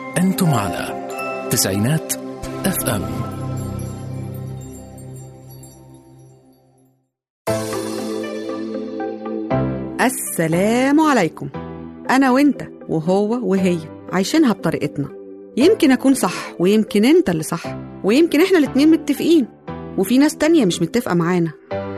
أنتم على تسعينات اف ام السلام عليكم أنا وإنت وهو وهي عايشينها بطريقتنا يمكن أكون صح ويمكن أنت اللي صح ويمكن إحنا الاتنين متفقين وفي ناس تانية مش متفقة معانا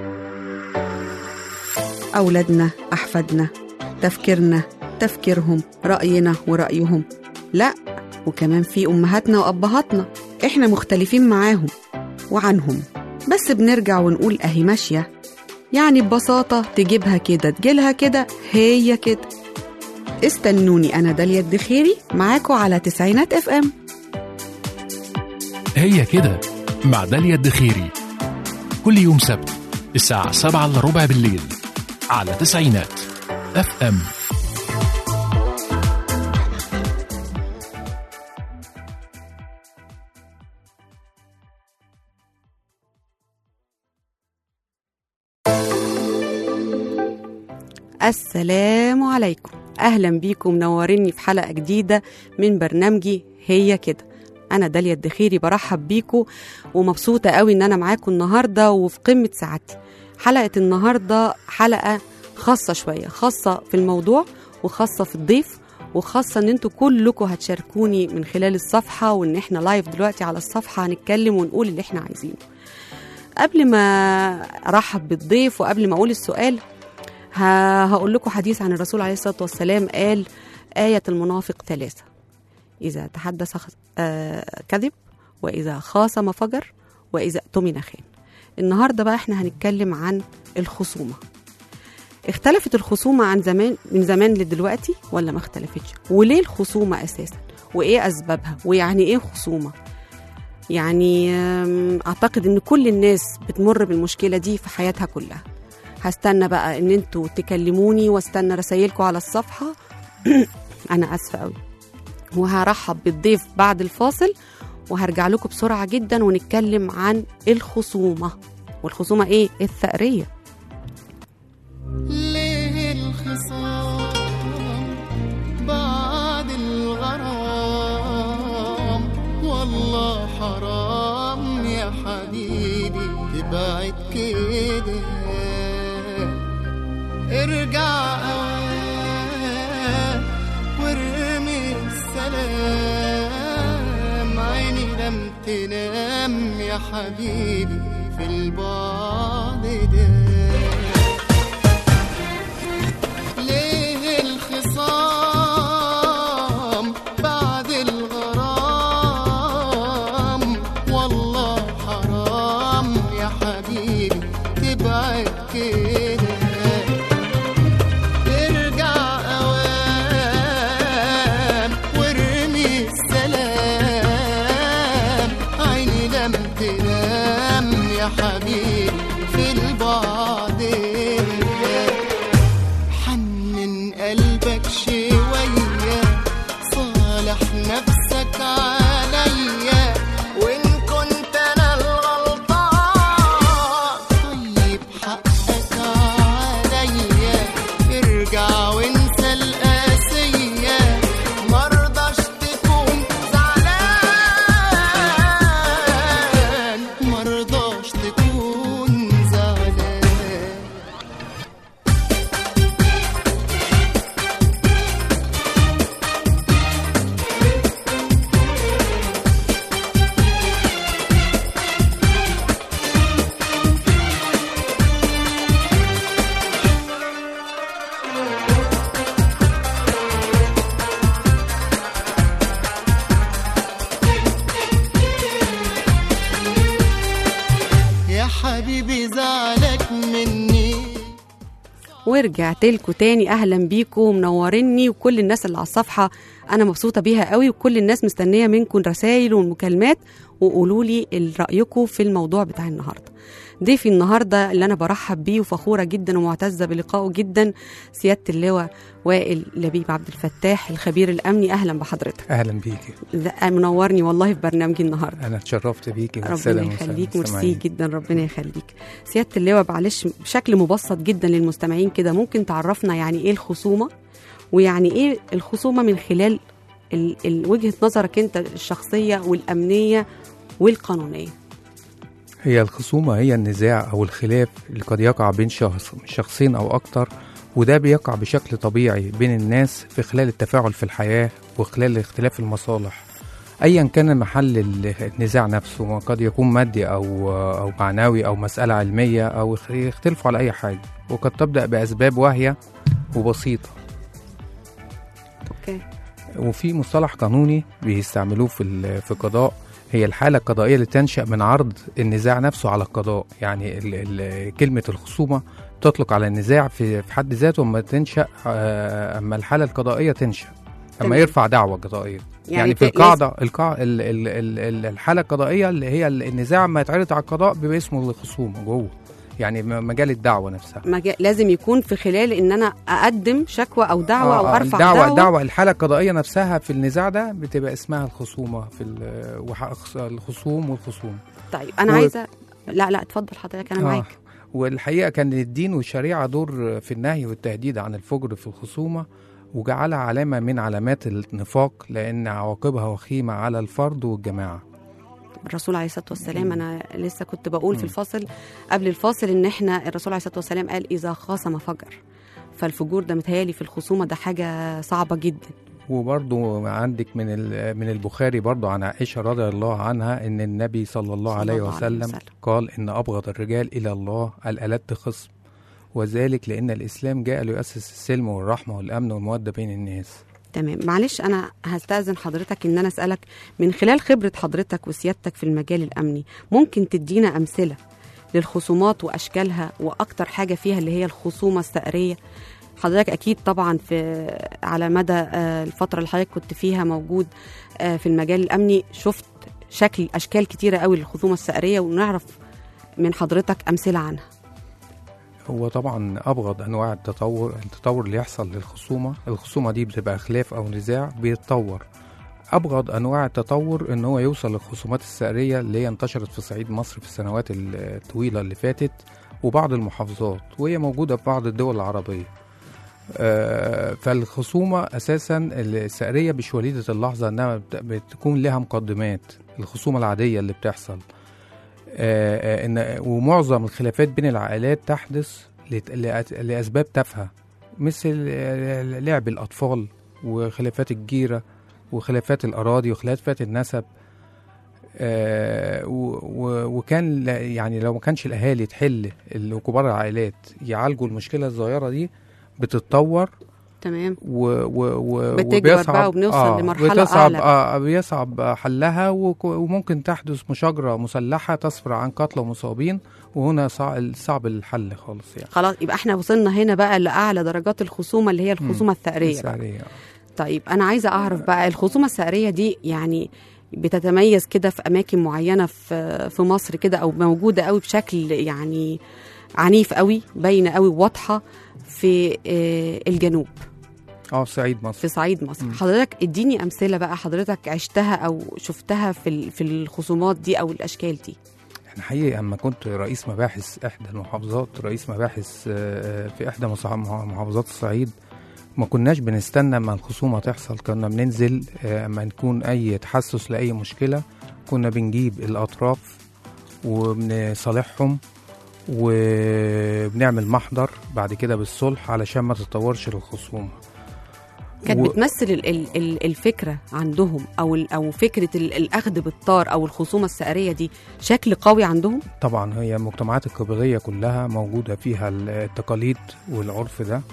أولادنا أحفادنا تفكيرنا تفكيرهم رأينا ورأيهم لا وكمان في أمهاتنا وأبهاتنا إحنا مختلفين معاهم وعنهم بس بنرجع ونقول أهي ماشية يعني ببساطة تجيبها كده تجيلها كده هي كده استنوني أنا داليا الدخيري معاكم على تسعينات اف ام هي كده مع داليا الدخيري كل يوم سبت الساعة سبعة إلا ربع بالليل على تسعينات اف ام السلام عليكم أهلا بيكم منوريني في حلقة جديدة من برنامجي هي كده أنا داليا الدخيري برحب بيكم ومبسوطة قوي إن أنا معاكم النهاردة وفي قمة سعادتي حلقة النهاردة حلقة خاصة شوية خاصة في الموضوع وخاصة في الضيف وخاصة ان انتوا كلكم هتشاركوني من خلال الصفحة وان احنا لايف دلوقتي على الصفحة هنتكلم ونقول اللي احنا عايزينه قبل ما ارحب بالضيف وقبل ما اقول السؤال ه- هقول لكم حديث عن الرسول عليه الصلاة والسلام قال آية المنافق ثلاثة إذا تحدث خ- آه، كذب وإذا خاصم فجر وإذا اؤتمن خان النهاردة بقى احنا هنتكلم عن الخصومة اختلفت الخصومة عن زمان من زمان لدلوقتي ولا ما اختلفتش وليه الخصومة أساسا وإيه أسبابها ويعني إيه خصومة يعني آم، أعتقد إن كل الناس بتمر بالمشكلة دي في حياتها كلها هستنى بقى ان انتوا تكلموني واستنى رسايلكم على الصفحه انا اسفه قوي وهرحب بالضيف بعد الفاصل وهرجع لكم بسرعه جدا ونتكلم عن الخصومه والخصومه ايه الثأريه ليه الخصام بعد الغرام والله حرام يا حبيبي تبعد كده ارجع أوان وارمي السلام عيني لم تنام يا حبيبي في البعد ده ليه الخصام بعد الغرام والله حرام يا حبيبي تبعد كده ارجع اوام وارمي السلام عيني لم تنام يا حبيبي في البعد حنن قلبك شوية صالح نفسك عليا وإن كنت أنا الغلطان طيب حقك عليا ارجع وانسى القاسية مرضاش تكون زعلان مرضاش تكون زعلان يا حبيبي زعلك مني ورجعت لكم تاني اهلا بيكم ومنوريني وكل الناس اللي على الصفحه انا مبسوطه بيها قوي وكل الناس مستنيه منكم رسائل والمكالمات وقولوا لي رايكم في الموضوع بتاع النهارده ضيفي النهارده اللي انا برحب بيه وفخوره جدا ومعتزه بلقائه جدا سياده اللواء وائل لبيب عبد الفتاح الخبير الامني اهلا بحضرتك اهلا بيكي لا، منورني والله في برنامجي النهارده انا اتشرفت بيكي ربنا والسلام يخليك والسلام. ميرسي سامعين. جدا ربنا يخليك سياده اللواء معلش بشكل مبسط جدا للمستمعين كده ممكن تعرفنا يعني ايه الخصومه ويعني ايه الخصومه من خلال ال- ال- وجهه نظرك انت الشخصيه والامنيه والقانونيه هي الخصومة هي النزاع أو الخلاف اللي قد يقع بين شخص شخصين أو أكتر وده بيقع بشكل طبيعي بين الناس في خلال التفاعل في الحياة وخلال اختلاف المصالح أيا كان محل ال- النزاع نفسه قد يكون مادي أو أو معنوي أو مسألة علمية أو يخ- يختلفوا على أي حاجة وقد تبدأ بأسباب واهية وبسيطة اوكي وفي مصطلح قانوني بيستعملوه في ال- في القضاء هي الحالة القضائية اللي تنشأ من عرض النزاع نفسه على القضاء يعني ال ال كلمة الخصومة تطلق على النزاع في في حد ذاته اما تنشأ آه، اما الحالة القضائية تنشأ اما تمام. يرفع دعوة قضائية يعني, يعني ت- في لازم- القاعدة القاع ال ال ال ال الحالة القضائية اللي هي ال- النزاع ما يتعرض على القضاء بيبقى اسمه الخصومة جوه يعني م- مجال الدعوة نفسها مجا- لازم يكون في خلال ان انا اقدم شكوى او دعوه او ارفع الدعوة دعوه, الدعوة الحالة القضائية نفسها في النزاع ده بتبقى اسمها الخصومة في ال- وح- الخصوم والخصوم طيب انا و- عايزه لا لا اتفضل حضرتك انا معاك والحقيقة كان للدين والشريعة دور في النهي والتهديد عن الفجر في الخصومة وجعلها علامة من علامات النفاق لأن عواقبها وخيمة على الفرد والجماعة الرسول عليه الصلاه والسلام انا لسه كنت بقول في الفاصل قبل الفاصل ان احنا الرسول عليه الصلاه والسلام قال اذا خاصم فجر فالفجور ده متهيالي في الخصومه ده حاجه صعبه جدا وبرضو عندك من ال- من البخاري برضو عن عائشة رضي الله عنها إن النبي صلى الله صلى عليه الله عليه وسلم وسلم. قال إن أبغض الرجال إلى الله الألد خصم وذلك لأن الإسلام جاء ليؤسس السلم والرحمة والأمن والمودة بين الناس تمام معلش انا هستاذن حضرتك ان انا اسالك من خلال خبره حضرتك وسيادتك في المجال الامني ممكن تدينا امثله للخصومات واشكالها واكتر حاجه فيها اللي هي الخصومه الثأريه حضرتك اكيد طبعا في على مدى آه، الفتره اللي حضرتك كنت فيها موجود آه، في المجال الامني شفت شكل اشكال كتيره قوي للخصومه الثأريه ونعرف من حضرتك امثله عنها هو طبعا أبغض أنواع التطور التطور اللي يحصل للخصومة الخصومة دي بتبقى خلاف أو نزاع بيتطور أبغض أنواع التطور إن هو يوصل للخصومات السعرية اللي هي انتشرت في صعيد مصر في السنوات الطويلة اللي فاتت وبعض المحافظات وهي موجودة في بعض الدول العربية آه، فالخصومة أساسا السعرية مش وليدة اللحظة إنها بت- بتكون لها مقدمات الخصومة العادية اللي بتحصل آه، آه، إن ومعظم الخلافات بين العائلات تحدث لت- لأت- لأسباب تافهة مثل آه، لعب الأطفال وخلافات الجيرة وخلافات الأراضي وخلافات النسب آه، و- و- وكان لا- يعني لو ما كانش الأهالي تحل ال- وكبار العائلات يعالجوا المشكلة الصغيرة دي بتتطور تمام و و و بتكبر وبيصعب- بقى وبنوصل لمرحلة بتصعب أعلى. آه بيصعب حلها وك- وممكن تحدث مشاجرة مسلحة تسفر عن قتلى ومصابين وهنا صع- صعب الحل خالص يعني خلاص يبقى احنا وصلنا هنا بقى لاعلى درجات الخصومه اللي هي الخصومه الثأريه بقى. السعرية. طيب انا عايزه اعرف بقى الخصومه الثأريه دي يعني بتتميز كده في اماكن معينه في في مصر كده او موجوده قوي بشكل يعني عنيف قوي باينه قوي واضحه في آه، الجنوب اه في صعيد مصر في صعيد مصر مم. حضرتك اديني امثله بقى حضرتك عشتها او شفتها في ال- في الخصومات دي او الاشكال دي انا حقيقي اما كنت رئيس مباحث احدى المحافظات رئيس مباحث آه، في احدى مصع- مح- محافظات الصعيد ما كناش بنستنى اما الخصومه تحصل كنا بننزل آه، اما نكون اي تحسس لاي مشكله كنا بنجيب الاطراف وبنصالحهم وبنعمل محضر بعد كده بالصلح علشان ما تتطورش الخصومه كانت و- بتمثل ال- ال- ال- الفكره عندهم او ال- او فكره ال- الاخذ بالطار او الخصومه الثأريه دي شكل قوي عندهم طبعا هي المجتمعات القبلية كلها موجودة فيها التقاليد والعرف ده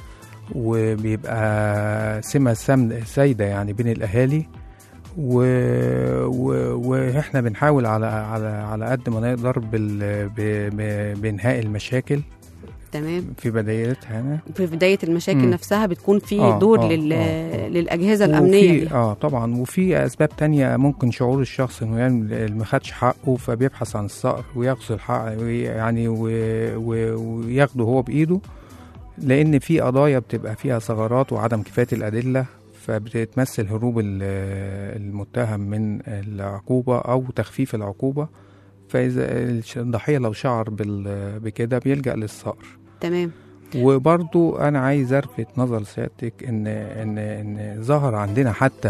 وبيبقى سمة سم- سايدة يعني بين الأهالي و... و... واحنا بنحاول على على على قد ما نقدر بال... ب... ب... بانهاء المشاكل تمام في بدايتها هنا في بدايه المشاكل مم. نفسها بتكون في آه، دور آه، لل... آه، آه. للاجهزه الامنيه وفي دي اه طبعا وفي اسباب تانية ممكن شعور الشخص انه يعني ما خدش حقه فبيبحث عن الصقر ويغسل الحق يعني و... و... وياخده هو بايده لان في قضايا بتبقى فيها ثغرات وعدم كفايه الادله فبتمثل هروب ال- المتهم من العقوبه او تخفيف العقوبه فاذا الضحيه لو شعر بال- بكده بيلجا للصقر تمام وبرضو انا عايز الفت نظر سيادتك ان ان ان ظهر عندنا حتى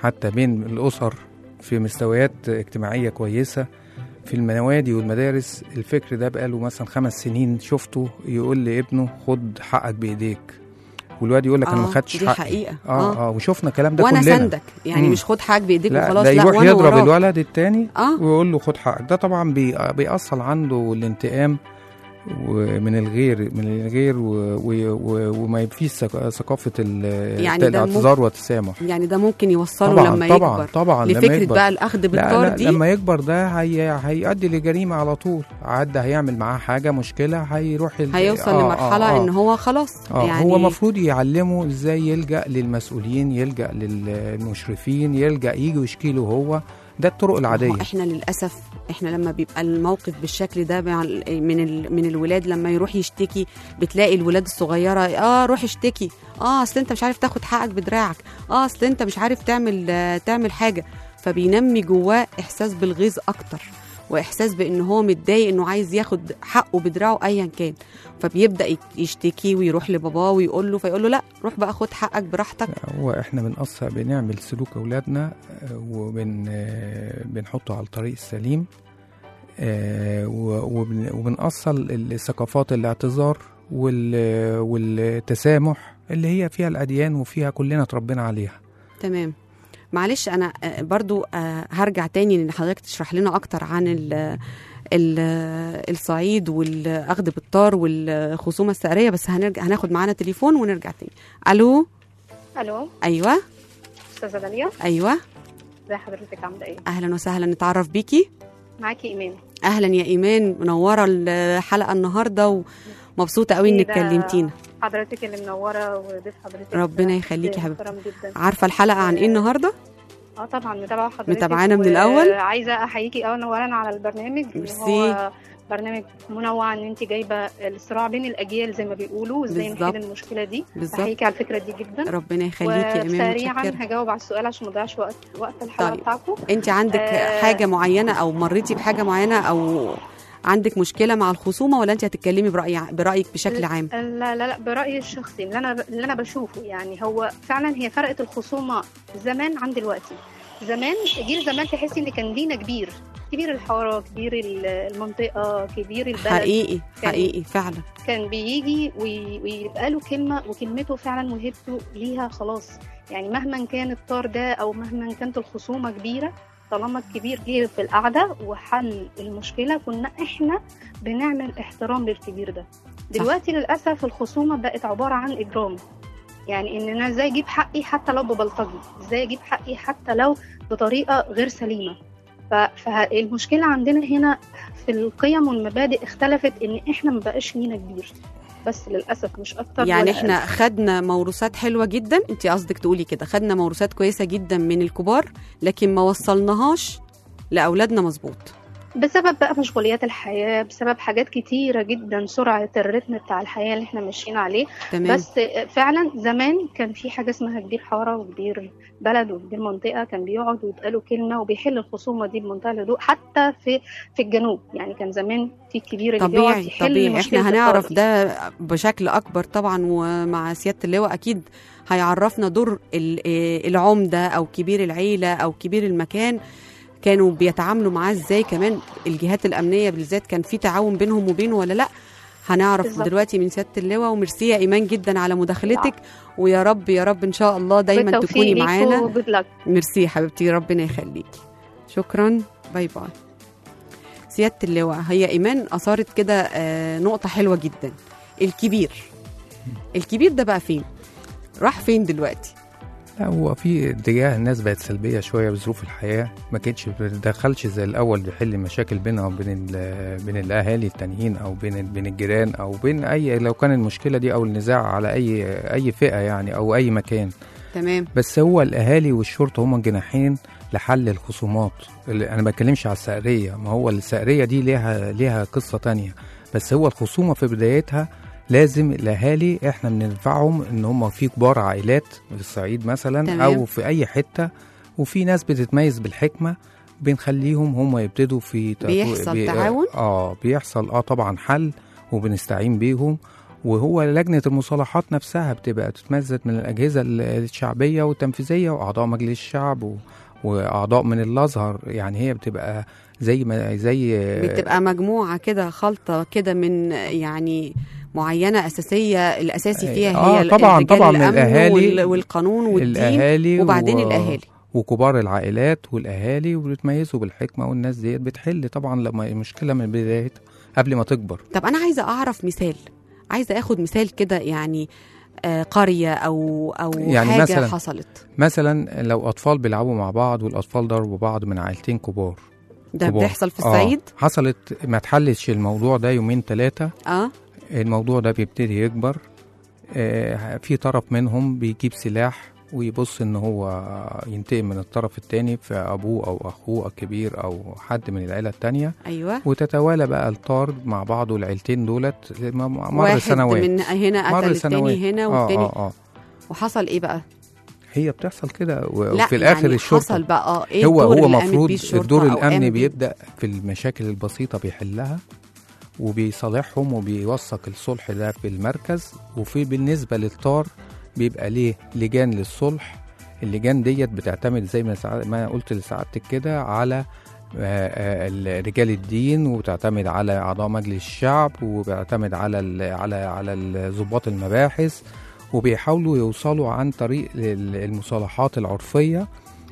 حتى بين الاسر في مستويات اجتماعيه كويسه في النوادي والمدارس الفكر ده بقاله مثلا خمس سنين شفته يقول لابنه خد حقك بايديك والواد يقول لك انا ما آه، خدتش دي حقي حقيقة. اه آه. اه وشفنا الكلام ده وانا كلنا سندك يعني مم. مش خد حاجه بايديك لا وخلاص ده لا يروح وانا يضرب وراك. الولد التاني اه ويقول له خد حقك ده طبعا بي بيأصل عنده الانتقام ومن الغير من الغير و و و وما فيش ثق- ثقافه ال- يعني ده الاعتذار والتسامح يعني ده ممكن يوصله طبعا لما طبعا يكبر طبعا لما لفكره يكبر بقى الاخذ لا بالطار لا دي لما يكبر ده هي هيؤدي لجريمه على طول عدى هيعمل معاه حاجه مشكله هيروح ال- هيوصل آه، لمرحله آه، آه. ان هو خلاص آه يعني هو المفروض يعلمه ازاي يلجا للمسؤولين يلجا للمشرفين يلجا يجي ويشكي له هو ده الطرق العاديه هو احنا للاسف احنا لما بيبقى الموقف بالشكل ده مع ال- من ال من الولاد لما يروح يشتكي بتلاقي الولاد الصغيره اه روح اشتكي اه اصل انت مش عارف تاخد حقك بدراعك اه اصل انت مش عارف تعمل آه تعمل حاجه فبينمي جواه احساس بالغيظ اكتر واحساس بان هو متضايق انه عايز ياخد حقه بدراعه ايا كان فبيبدا يك- يشتكي ويروح لباباه ويقول له فيقول له لا روح بقى خد حقك براحتك هو احنا بنقص بنعمل سلوك اولادنا آه، وبن آه، بنحطه على الطريق السليم آه، و- وبن- وبنأصل الثقافات الاعتذار وال- والتسامح اللي هي فيها الأديان وفيها كلنا اتربينا عليها تمام معلش انا آه، برضو آه، هرجع تاني ان حضرتك تشرح لنا اكتر عن ال ال الصعيد والاخذ بالطار والخصومه السعريه بس هنرجع هناخد معانا تليفون ونرجع تاني الو الو ايوه استاذه داليا ايوه ازي حضرتك عامله ايه اهلا وسهلا نتعرف بيكي معاكي ايمان اهلا يا ايمان منوره الحلقه النهارده ومبسوطه قوي انك ده كلمتينا حضرتك اللي منوره وضيف حضرتك ربنا يخليكي يا حبيبتي. محترم جدا عارفه الحلقه عن ايه النهارده اه طبعا متابعه حضرتك متابعانا من الأول؟ عايزه احييكي اولا اولا على البرنامج إن ميرسي. هو برنامج منوع ان انت جايبه الصراع بين الاجيال زي ما بيقولوا وازاي بالظبط. نحل المشكله دي بالظبط بحييكي على الفكره دي جدا ربنا يخليكي يا ايمان وسريعا متشكره هجاوب على السؤال عشان ما اضيعش وقت وقت الحلقه طيب. بتاعكم انت عندك آه. حاجه معينه او مريتي بحاجه معينه او عندك مشكله مع الخصومه ولا انت هتتكلمي براي برايك بشكل عام لا لا لا برايي الشخصي اللي انا اللي انا بشوفه يعني هو فعلا هي فرقت الخصومه زمان عن دلوقتي زمان جيل زمان تحسي ان كان لينا كبير كبير الحاره كبير ال- المنطقه كبير البلد حقيقي حقيقي فعلا كان بيجي وي- ويبقى له كلمه وكلمته فعلا وهبته ليها خلاص يعني مهما كان الطار ده او مهما كانت الخصومه كبيره طالما الكبير جه في القعده وحل المشكله كنا احنا بنعمل احترام للكبير ده دلوقتي للاسف الخصومه بقت عباره عن اجرام يعني ان انا ازاي اجيب حقي حتى لو ببلطجي ازاي اجيب حقي حتى لو بطريقه غير سليمه ف- فالمشكله عندنا هنا في القيم والمبادئ اختلفت ان احنا ما بقاش لينا كبير بس للاسف مش اكتر يعني ولا احنا أقل. خدنا موروثات حلوه جدا انت قصدك تقولي كده خدنا موروثات كويسه جدا من الكبار لكن ما وصلناهاش لاولادنا مظبوط بسبب بقى مشغوليات الحياه بسبب حاجات كتيره جدا سرعه الريتم بتاع الحياه اللي احنا ماشيين عليه تمام بس فعلا زمان كان في حاجه اسمها كبير حاره وكبير بلد وكبير منطقه كان بيقعد ويتقالوا كلمه وبيحل الخصومه دي بمنتهى الهدوء حتى في في الجنوب يعني كان زمان في الكبير اللي بيقعد طبيعي يحل طبيعي مشكلة احنا هنعرف الطارئ. ده بشكل اكبر طبعا ومع سياده اللواء اكيد هيعرفنا دور ال- آه العمده او كبير العيله او كبير المكان كانوا بيتعاملوا معاه ازاي كمان الجهات الامنيه بالذات كان في تعاون بينهم وبينه ولا لا هنعرف بالظبط. دلوقتي من سياده اللواء وميرسي يا ايمان جدا على مداخلتك ويا رب يا رب ان شاء الله دايما بالتوفيق تكوني ليكوا معانا وجود لك ميرسي يا حبيبتي ربنا يخليكي شكرا باي باي سيادة اللواء هي إيمان أثارت كده آه، نقطة حلوة جدا الكبير الكبير ده بقى فين راح فين دلوقتي لا هو في اتجاه الناس بقت سلبيه شويه بظروف الحياه ما كانتش بتدخلش زي الاول بيحل مشاكل بينها وبين ال- بين الاهالي التانيين او بين بين الجيران او بين اي لو كان المشكله دي او النزاع على اي اي فئه يعني او اي مكان تمام بس هو الاهالي والشرطه هما الجناحين لحل الخصومات اللي انا ما بتكلمش على السعريه ما هو السعريه دي ليها ليها قصه تانية بس هو الخصومه في بدايتها لازم الاهالي احنا بندفعهم ان هم في كبار عائلات في الصعيد مثلا تمام. او في اي حته وفي ناس بتتميز بالحكمه بنخليهم هم يبتدوا في تطو- بيحصل تعاون؟ اه بيحصل اه طبعا حل وبنستعين بيهم وهو لجنة المصالحات نفسها بتبقى تتمزج من الأجهزة ال- الشعبية والتنفيذية وأعضاء مجلس الشعب و... وأعضاء من الأزهر يعني هي بتبقى زي ما زي بتبقى مجموعه كده خلطه كده من يعني معينه اساسيه الاساسي فيها آه، هي ال- طبعاً- الرجال طبعاً من الأمن الأهالي- وال- والقانون والدين الأهالي وبعدين و... الاهالي وكبار العائلات والأهالي وبيتميزوا بالحكمة والناس ديت بتحل طبعا لما المشكلة من بدايتها قبل ما تكبر طب انا عايزه اعرف مثال عايزه اخد مثال كده يعني آه، قريه او او يعني حاجه مثلاً حصلت مثلا لو أطفال بيلعبوا مع بعض والأطفال ضربوا بعض من عائلتين كبار ده كبار. بيحصل في آه، الصعيد حصلت ما تحلش الموضوع ده يومين ثلاثة اه الموضوع ده بيبتدي يكبر آه، في طرف منهم بيجيب سلاح ويبص ان هو ينتقم من الطرف التاني في ابوه او اخوه الكبير او حد من العيله التانيه ايوه وتتوالى بقى الطار مع بعض والعيلتين دولت م- مر واحد سنوات من هنا مر قتل سنوات التاني هنا اه والتاني اه اه وحصل ايه بقى هي بتحصل كده و- لا وفي الاخر يعني الشرطه حصل بقى اه ايه هو الدور هو اللي قامت المفروض بيه الشرطة الدور أو قام الامني بيه؟ بيبدا في المشاكل البسيطه بيحلها وبيصالحهم وبيوثق الصلح ده في المركز وفي بالنسبه للطار بيبقى ليه لجان للصلح اللجان ديت بتعتمد زي ما سع- ما قلت لسعادتك كده على آه، آه، ال- رجال الدين وبتعتمد على اعضاء مجلس الشعب وبيعتمد على ال- على على ال- ضباط المباحث وبيحاولوا يوصلوا عن طريق ال- المصالحات العرفيه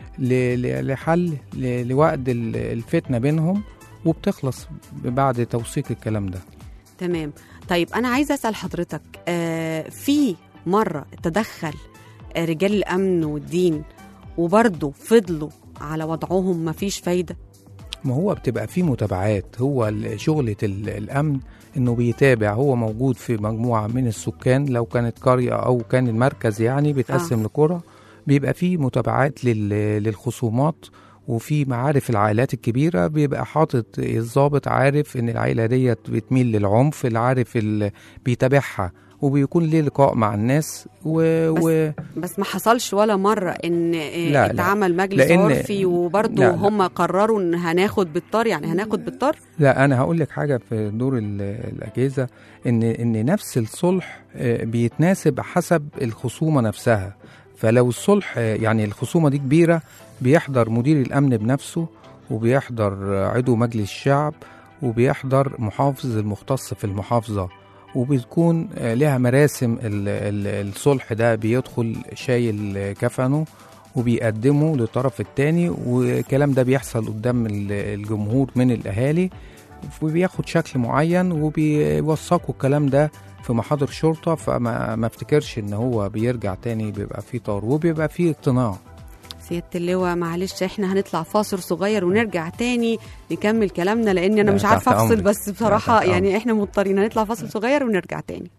ل- ل- لحل ل- لوقت ال- الفتنه بينهم وبتخلص بعد توثيق الكلام ده تمام طيب انا عايزه اسال حضرتك آه في مره تدخل آه، رجال الامن والدين وبرضه فضلوا على وضعهم مفيش فايده ما هو بتبقى فيه متابعات هو ال- شغلة ال- الأمن إنه بيتابع هو موجود في مجموعة من السكان لو كانت قرية أو كان المركز يعني بيتقسم آه. لقرى بيبقى فيه متابعات لل- للخصومات وفي معارف العائلات الكبيرة بيبقى حاطط الضابط عارف إن العائلة ديت بتميل للعنف اللي عارف ال- بيتابعها وبيكون ليه لقاء مع الناس و... بس و... بس ما حصلش ولا مره ان آه، لا، لا. اتعمل مجلس لأن- عرفي وبرضه لا، لا. هم قرروا ان هناخد بالطار يعني هناخد بالطار لا انا هقول لك حاجه في دور ال- الاجهزه ان ان نفس الصلح آه، بيتناسب حسب الخصومه نفسها فلو الصلح آه، يعني الخصومه دي كبيره بيحضر مدير الامن بنفسه وبيحضر آه، عضو مجلس الشعب وبيحضر محافظ المختص في المحافظه وبتكون آه، لها مراسم ال- ال- الصلح ده بيدخل شايل كفنه وبيقدمه للطرف التاني والكلام ده بيحصل قدام ال- الجمهور من الأهالي وبياخد شكل معين وبيوثقوا الكلام ده في محاضر شرطة فما ما افتكرش ان هو بيرجع تاني بيبقى فيه طار وبيبقى فيه اقتناع سيادة اللواء معلش احنا هنطلع فاصل صغير ونرجع تاني نكمل كلامنا لان انا لا، مش عارفه تحت افصل أمرك. بس لا، بصراحه تحت يعني احنا مضطرين هنطلع فاصل صغير ونرجع تاني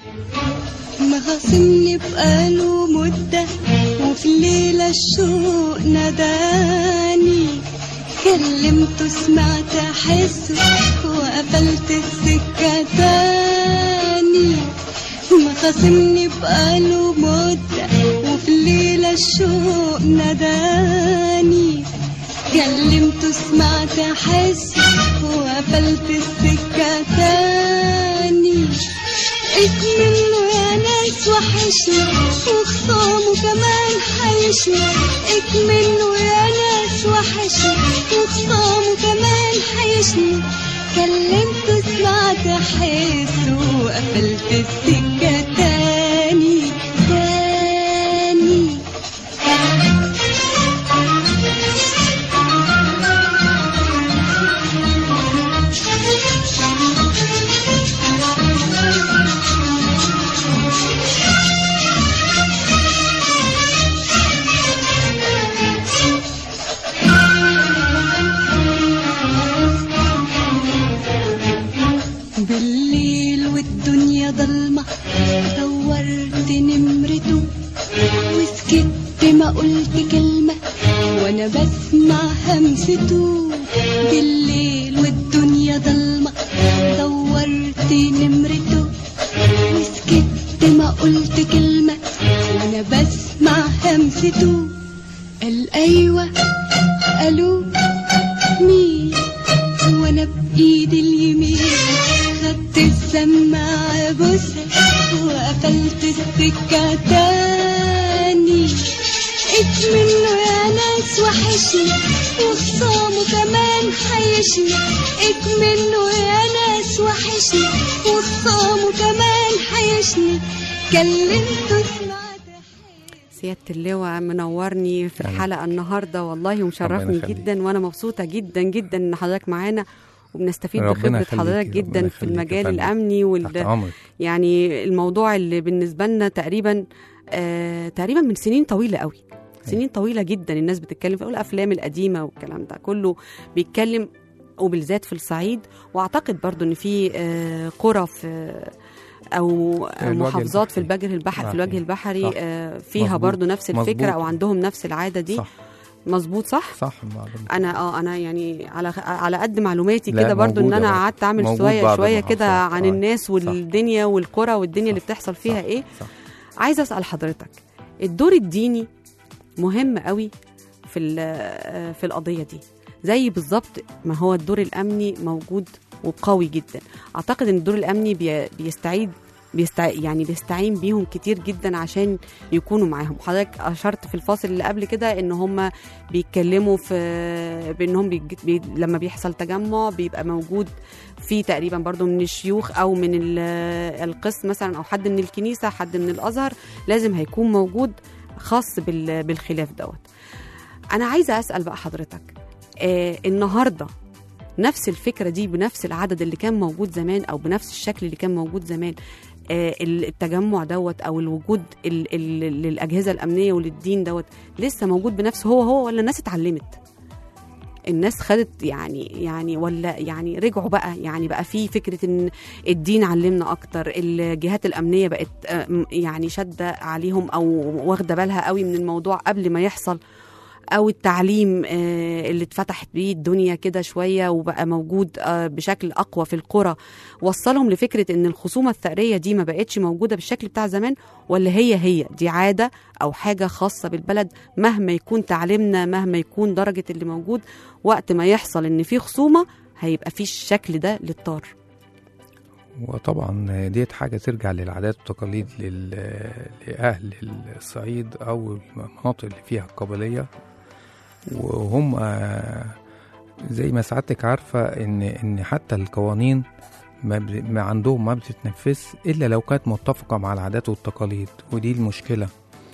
مخاصمني بقاله مدة وفي ليلة الشوق ناداني كلمته سمعت أحسه وقفلت السكة تاني مخاصمني بقاله مدة وفي ليلة الشوق ناداني كلمته سمعت أحسه وقفلت السكة تاني منه يا ناس وحشني وخصامه كمان حيشني منه يا ناس وحشني وخصامه كمان حيشني كلمته سمعت حسه وقفلت السكة تاني تاني بالليل والدنيا ضلمة دورت نمرته وسكت ما قلت كلمة وانا بسمع همسته بالليل والدنيا ضلمة دورت نمرته وسكت ما قلت كلمة وانا بسمع همسته قال ايوه قالوا مين وانا بايدي اليمين أخدت السماعة بوسة وقفلت السكة تاني إت منه يا ناس وحشني وخصامه كمان حيشني إت منه يا ناس وحشني وخصامه كمان حيشني كلمته سمعت سيادة اللواء منورني في أهلا. الحلقة النهاردة والله ومشرفني ربنا يخليك. جدا وأنا مبسوطة جدا جدا إن حضرتك معانا وبنستفيد ربنا بخبرة يخليكي، حضرتك ربنا جدا في يخليكي يا المجال فندم. الأمني تحت وال امرك يعني الموضوع اللي بالنسبة لنا تقريبا آه تقريبا من سنين طويلة قوي سنين طويلة جدا الناس بتتكلم في الأفلام القديمة والكلام ده كله بيتكلم وبالذات في الصعيد واعتقد برضو ان في آه، قرى في او الوجه محافظات في البحري. الوجه البحري في آه، الوجه فيه. البحري صح. آه، فيها مظبوط. برضو نفس الفكره مظبوط. او عندهم نفس العاده دي صح مظبوط صح صح المعلومة. انا اه انا يعني على على قد معلوماتي لا، كده برضو ان موجودة انا برضو. قعدت اعمل موجود شويه بعض شويه كده المحافظات. عن آه، الناس صح. والدنيا والقرى والدنيا اللي صح. بتحصل فيها صح. ايه صح عايزه اسال حضرتك الدور الديني مهم قوي في ال- في القضيه دي زي بالظبط ما هو الدور الامني موجود وقوي جدا اعتقد ان الدور الامني بي- بيستعيد بيستع... يعني بيستعين بيهم كتير جدا عشان يكونوا معاهم حضرتك اشرت في الفاصل اللي قبل كده ان هم بيتكلموا في بانهم بيج... بي... لما بيحصل تجمع بيبقى موجود في تقريبا برضو من الشيوخ او من ال- القس مثلا او حد من الكنيسه حد من الازهر لازم هيكون موجود خاص بال... بالخلاف دوت انا عايزه اسال بقى حضرتك آه النهارده نفس الفكره دي بنفس العدد اللي كان موجود زمان او بنفس الشكل اللي كان موجود زمان آه التجمع دوت او الوجود ال- ال- للاجهزه الامنيه وللدين دوت لسه موجود بنفسه هو هو ولا الناس اتعلمت الناس خدت يعني يعني ولا يعني رجعوا بقى يعني بقى في فكره ان الدين علمنا اكتر الجهات الامنيه بقت آه، م- يعني شاده عليهم او واخده بالها قوي من الموضوع قبل ما يحصل او التعليم آه، اللي اتفتحت بيه الدنيا كده شويه وبقى موجود آه، بشكل اقوى في القرى وصلهم لفكره ان الخصومه الثأريه دي ما بقتش موجوده بالشكل بتاع زمان ولا هي هي دي عاده او حاجه خاصه بالبلد مهما يكون تعليمنا مهما يكون درجه اللي موجود وقت ما يحصل ان في خصومه هيبقى في الشكل ده للطار وطبعا ديت حاجة ترجع للعادات والتقاليد لل... لأهل الصعيد أو المناطق اللي فيها القبلية وهم آه، زي ما سعادتك عارفة إن إن حتى القوانين ما, ب... ما عندهم ما بتتنفذ إلا لو كانت متفقة مع العادات والتقاليد ودي المشكلة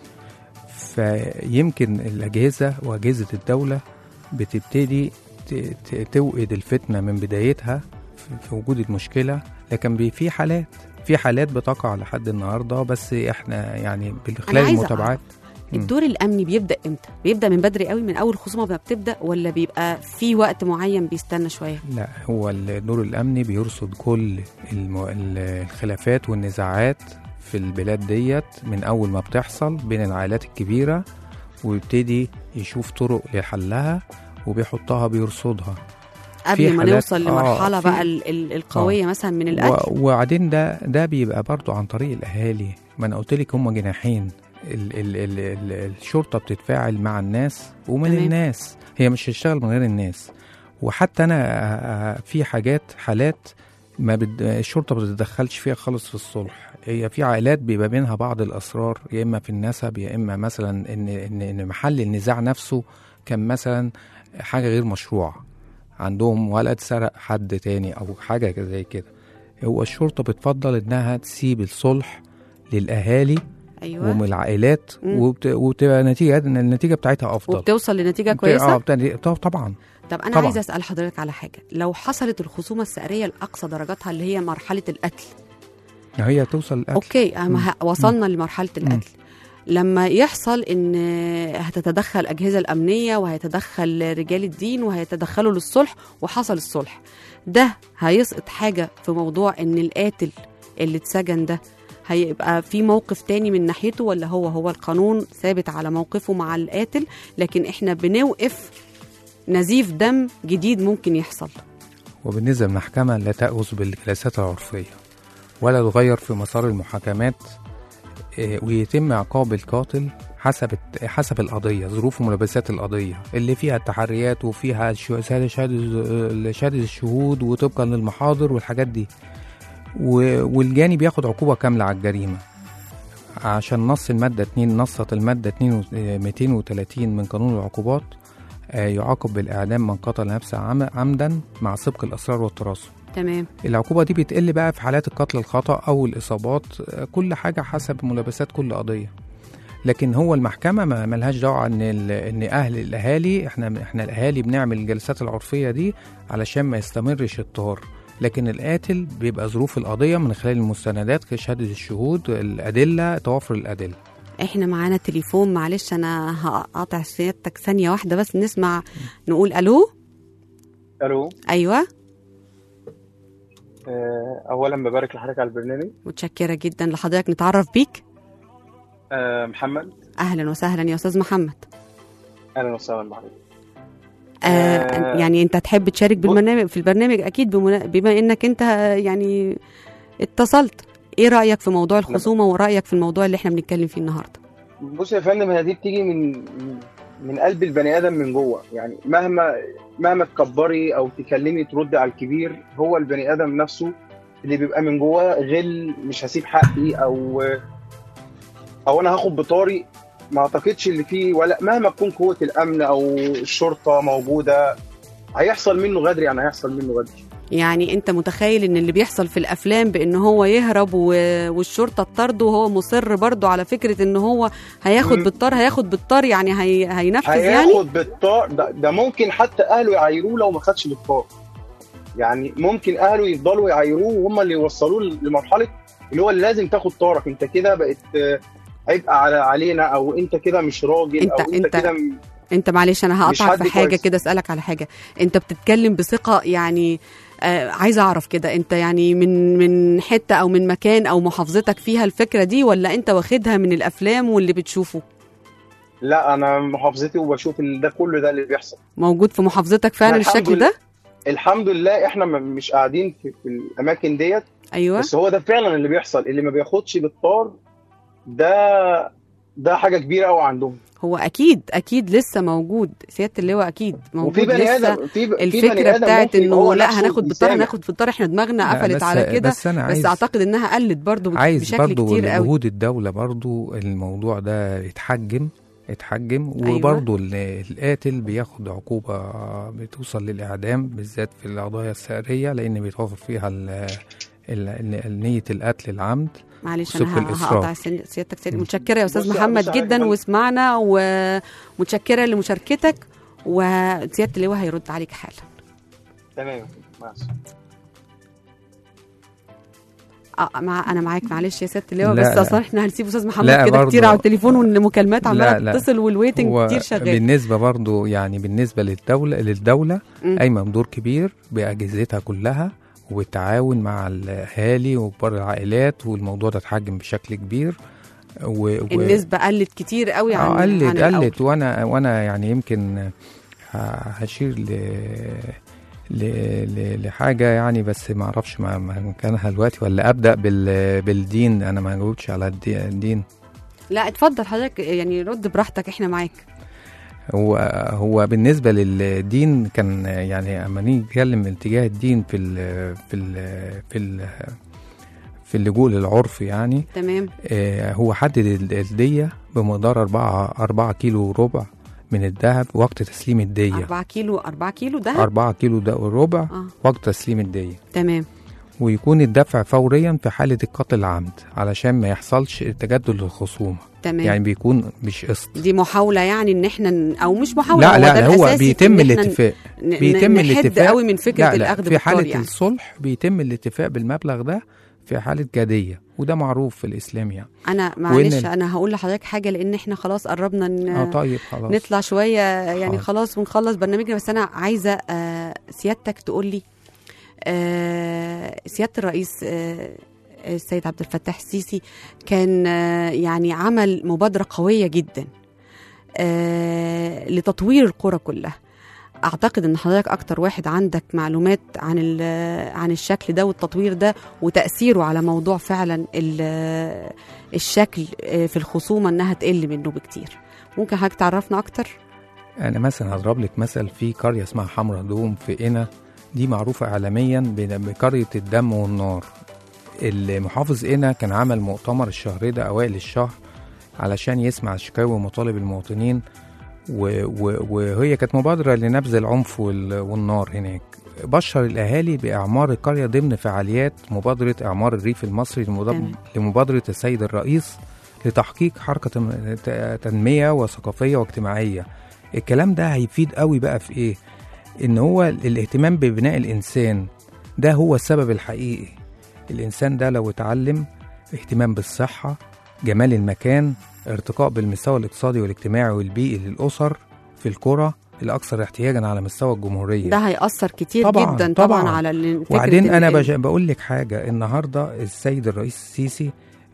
فيمكن الأجهزة وأجهزة الدولة بتبتدي ت... ت... توقد الفتنة من بدايتها في- في وجود المشكلة لكن بي- في حالات في حالات بتقع لحد النهارده بس احنا يعني من خلال عايزة المتابعات مم. الدور الامني بيبدا امتى بيبدا من بدري قوي من اول خصومه ما بتبدا ولا بيبقى في وقت معين بيستنى شويه لا هو الدور الامني بيرصد كل الم... ال- الخلافات والنزاعات في البلاد ديت من اول ما بتحصل بين العائلات الكبيره ويبتدي يشوف طرق لحلها وبيحطها بيرصدها قبل ما حالات- نوصل آه، لمرحله في- بقى ال- ال- القويه مثلا من القتل و- وبعدين ده ده بيبقى برضو عن طريق الاهالي ما انا قلت لك هم جناحين ال ال ال ال الشرطه بتتفاعل مع الناس ومن تمام. الناس هي مش هتشتغل من غير الناس وحتى انا آه، آه، في حاجات حالات ما بد... الشرطه ما بتتدخلش فيها خالص في الصلح هي في عائلات بيبقى بينها بعض الاسرار يا اما في النسب يا اما مثلا ان ان ان محل النزاع نفسه كان مثلا حاجه غير مشروعه عندهم ولد سرق حد تاني او حاجه كده زي كده هو الشرطه بتفضل انها تسيب الصلح للاهالي ايوه ومن العائلات مم. وبت... وبتبقى نتيجه ان النتيجه بتاعتها افضل وبتوصل لنتيجه بت- كويسه اه بت... طب- طبعا طب انا طبعاً. عايزه اسال حضرتك على حاجه لو حصلت الخصومه السعريه لاقصى درجاتها اللي هي مرحله القتل هي توصل الأكل. اوكي أما ه- وصلنا لمرحله مم. القتل لما يحصل ان هتتدخل الاجهزه الامنيه وهيتدخل رجال الدين وهيتدخلوا للصلح وحصل الصلح ده هيسقط حاجه في موضوع ان القاتل اللي اتسجن ده هيبقى في موقف تاني من ناحيته ولا هو هو القانون ثابت على موقفه مع القاتل لكن احنا بنوقف نزيف دم جديد ممكن يحصل وبالنسبه للمحكمه لا تاخذ بالجلسات العرفيه ولا تغير في مسار المحاكمات آه، ويتم عقاب القاتل حسب الت- حسب القضيه ظروف وملابسات القضيه اللي فيها التحريات وفيها شو- شهاده شهاده شهاده الشهود وطبقا للمحاضر والحاجات دي و- والجاني بياخد عقوبة كاملة على الجريمة عشان نص المادة 2 نصت المادة 2 230 من قانون العقوبات آه، يعاقب بالإعدام من قتل نفسه عم- عمدا مع سبق الأسرار والتراصد تمام العقوبة دي بتقل بقى في حالات القتل الخطأ أو الإصابات آه، كل حاجة حسب ملابسات كل قضية لكن هو المحكمة ما ملهاش دعوة إن ال- إن أهل الأهالي إحنا إحنا الأهالي بنعمل الجلسات العرفية دي علشان ما يستمرش الطار لكن القاتل بيبقى ظروف القضية من خلال المستندات شهادة الشهود الأدلة توافر الأدلة احنا معانا تليفون معلش انا هقاطع سيادتك ثانيه واحده بس نسمع نقول الو الو ايوه آه، اولا ببارك لحضرتك على البرنامج متشكره جدا لحضرتك نتعرف بيك آه، محمد اهلا وسهلا يا استاذ محمد اهلا وسهلا بحضرتك آه آه. يعني انت تحب تشارك بالبرنامج في البرنامج اكيد بمنا... بما انك انت يعني اتصلت ايه رايك في موضوع الخصومه ورايك في الموضوع اللي احنا بنتكلم فيه النهارده بص يا فندم هي دي بتيجي من من قلب البني ادم من جوه يعني مهما مهما تكبري او تكلمي تردي على الكبير هو البني ادم نفسه اللي بيبقى من جواه غل مش هسيب حقي او او انا هاخد بطاري ما اعتقدش اللي فيه ولا مهما تكون قوه الامن او الشرطه موجوده هيحصل منه غدر يعني هيحصل منه غدر يعني انت متخيل ان اللي بيحصل في الافلام بان هو يهرب و... والشرطه تطرده وهو مصر برضه على فكره ان هو هياخد مم. بالطار هياخد بالطار يعني هي... هينفذ يعني هياخد بالطار ده, ده ممكن حتى اهله يعايروه لو ما خدش بالطار يعني ممكن اهله يفضلوا يعايروه وهم اللي يوصلوه لمرحله اللي هو اللي لازم تاخد طارك انت كده بقت آه، عبء على علينا او انت كده مش راجل انت- او انت, انت- كده م- انت معلش انا مش هقطعك حد في حاجه كويس. كده اسالك على حاجه انت بتتكلم بثقه يعني آه عايزه اعرف كده انت يعني من من حته او من مكان او محافظتك فيها الفكره دي ولا انت واخدها من الافلام واللي بتشوفه لا انا محافظتي وبشوف ال- ده كله ده اللي بيحصل موجود في محافظتك فعلا الحمد الشكل لله. ده الحمد لله احنا م- مش قاعدين في, في الاماكن ديت ايوه بس هو ده فعلا اللي بيحصل اللي ما بياخدش بالطار ده ده حاجه كبيره قوي عندهم هو اكيد اكيد لسه موجود سياده اللواء اكيد موجود وفي بني لسه ادم في ب- في الفكره بني آدم بتاعت ممكن هو انه لا نفسه هناخد بالطار يسامح. هناخد بالطار احنا دماغنا لا، قفلت بس- على كده بس أنا بس عايز اعتقد انها قلت برضو بك- عايز بشكل برضو كتير قوي جهود الدولة برضو الموضوع ده يتحجم يتحجم أيوة. وبرضو ال- القاتل بياخد عقوبة بتوصل للإعدام بالذات في القضايا السارية لأن بيتوفر فيها ال- ال- ال- نية القتل العمد معلش وصدق انا ه- الإصرار. هقطع سن- سيادتك سيادة متشكره يا استاذ بص- محمد بص على جدا حاجة. واسمعنا ومتشكره لمشاركتك وسياده اللواء هيرد عليك حالا تمام مع السلامة. اه مع انا معاك معلش يا سياده اللواء لا، بس لا. اصلا احنا هنسيب استاذ محمد لا، كده برضو- كتير على التليفون والمكالمات لا، عماله لا. تتصل والويتنج هو كتير شغال بالنسبة برضو يعني بالنسبة للدولة للدولة مم. قايمة بدور كبير بأجهزتها كلها وبالتعاون مع الأهالي وكبار العائلات والموضوع ده اتحجم بشكل كبير و... و... النسبه قلت كتير قوي عن اه عن قلت الأول. قلت وانا وانا يعني يمكن ه- هشير ل ل ل لحاجه يعني بس ما اعرفش ما ما مكانها دلوقتي ولا ابدا بال بالدين انا ما جاوبتش على الدي- الدين لا اتفضل حضرتك يعني رد براحتك احنا معاك هو هو بالنسبه للدين كان يعني اما نيجي نتكلم من اتجاه الدين في ال في ال في ال في اللجوء للعرف يعني تمام آه، هو حدد ال- الدية بمقدار أربعة أربعة كيلو وربع من الذهب وقت تسليم الدية 4 كيلو 4 كيلو ده أربعة كيلو ده وربع اه وقت تسليم الدية تمام ويكون الدفع فوريا في حالة القتل العمد علشان ما يحصلش تجدد للخصومة تمام يعني بيكون مش قسط دي محاولة يعني ان احنا ن- او مش محاولة لا هو لا ده لا هو الأساسي في بيتم إن إحنا الاتفاق ن- ن- بيتم نحد الاتفاق قوي من فكرة لا لا الأخذ في بالطار حالة يعني الصلح بيتم الاتفاق بالمبلغ ده في حالة جدية وده معروف في الإسلام يعني أنا معلش ال- أنا هقول لحضرتك حاجة لأن احنا خلاص قربنا ن... اه طيب خلاص نطلع شوية يعني حاضر. خلاص ونخلص برنامجنا بس أنا عايزة آه، سيادتك تقول لي آه، سيادة الرئيس آه، السيد عبد الفتاح السيسي كان آه، يعني عمل مبادرة قوية جدا آه، لتطوير القرى كلها اعتقد ان حضرتك اكتر واحد عندك معلومات عن ال- عن الشكل ده والتطوير ده وتاثيره على موضوع فعلا ال- الشكل آه، في الخصومه انها تقل منه بكتير ممكن حضرتك تعرفنا اكتر انا مثلا هضرب لك مثل في قريه اسمها حمرا دوم في قنا دي معروفه اعلاميا ب- بقريه الدم والنار المحافظ هنا كان عمل مؤتمر الشهر ده أوائل الشهر علشان يسمع شكاوي ومطالب المواطنين و- و- وهي كانت مبادرة لنبذ العنف وال- والنار هناك بشر الأهالي بإعمار القرية ضمن فعاليات مبادرة إعمار الريف المصري لمض- تمام. لمبادرة السيد الرئيس لتحقيق حركة تم- ت- تنمية وثقافية واجتماعية الكلام ده هيفيد قوي بقى في إيه؟ إن هو الاهتمام ببناء الإنسان ده هو السبب الحقيقي الإنسان ده لو اتعلم اهتمام بالصحة جمال المكان ارتقاء بالمستوى الاقتصادي والاجتماعي والبيئي للأسر في القرى الأكثر احتياجا على مستوى الجمهورية ده هيأثر كتير طبعاً، جدا طبعا, طبعاً. على ال- فكرة وبعدين ال- انا ال- بج... بقول لك حاجه النهارده السيد الرئيس السيسي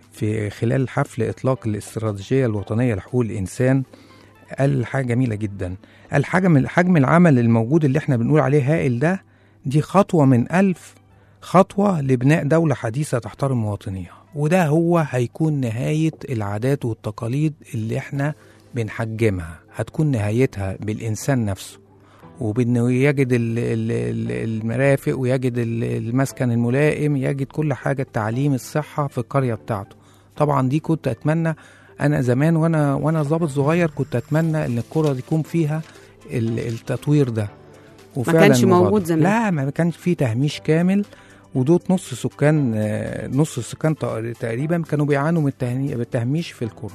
في خلال حفل اطلاق الاستراتيجيه الوطنيه لحقوق الانسان قال حاجه جميله جدا قال حاجه من حجم العمل الموجود اللي احنا بنقول عليه هائل ده دي خطوه من ألف خطوه لبناء دوله حديثه تحترم مواطنيها وده هو هيكون نهايه العادات والتقاليد اللي احنا بنحجمها هتكون نهايتها بالانسان نفسه وبانه يجد ال- ال- ال- المرافق ويجد ال- المسكن الملائم يجد كل حاجه التعليم الصحه في القريه بتاعته طبعا دي كنت اتمنى انا زمان وانا وانا ضابط صغير كنت اتمنى ان القرى دي يكون فيها ال- التطوير ده وفعلا كانش مبادرة. موجود زمان. لا ما كانش فيه تهميش كامل ودوت نص سكان آه، نص السكان تق- تقريبا كانوا بيعانوا من التهني- بالتهميش في القرى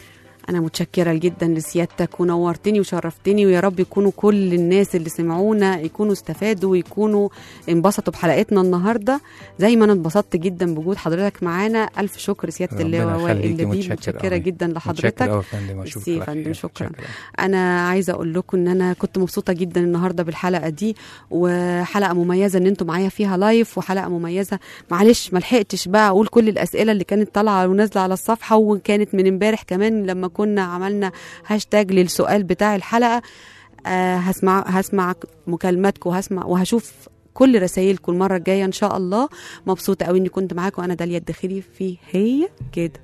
أنا متشكرة جدا لسيادتك ونورتني وشرفتني ويا رب يكونوا كل الناس اللي سمعونا يكونوا استفادوا ويكونوا انبسطوا بحلقتنا النهاردة زي ما أنا اتبسطت جدا بوجود حضرتك معانا ألف شكر سيادة ربنا اللواء وائل يخليكي، لبيب متشكر متشكرة أوي. جدا متشكر لحضرتك أوي يا فندم وأشوفك ميرسي يا على فندم، خير. شكراً. متشكر أوي. انا عايزه اقول لكم ان انا كنت مبسوطه جدا النهارده بالحلقه دي وحلقه مميزه ان انتم معايا فيها لايف وحلقه مميزه معلش ما لحقتش بقى اقول كل الاسئله اللي كانت طالعه ونازله على الصفحه وكانت من امبارح كمان لما كنا عملنا هاشتاج للسؤال بتاع الحلقه آه هسمع هسمع مكالماتكم وهسمع وهشوف كل رسائلكم المره الجايه ان شاء الله مبسوطه قوي اني كنت معاكم انا داليا الدخيلي في هي كده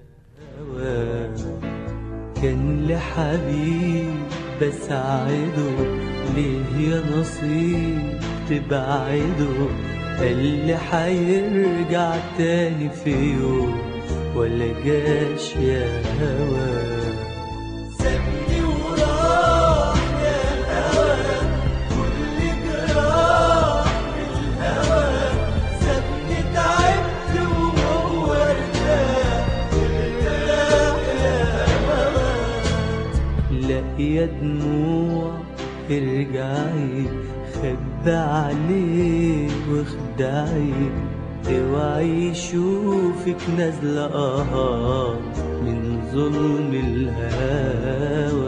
كان لحبيب بساعده ليه يا نصيب تبعده قال لي حيرجع تاني في يوم ولا جاش يا هوا سابني وراح يا الهوى كل جراح الهوى سابني تعبت وهو ارتاح ارتاح يا هوا لا يا دموع ارجعي خبي عليه واخدعي اوعي يشوفك نازلة اه من ظلم الهوى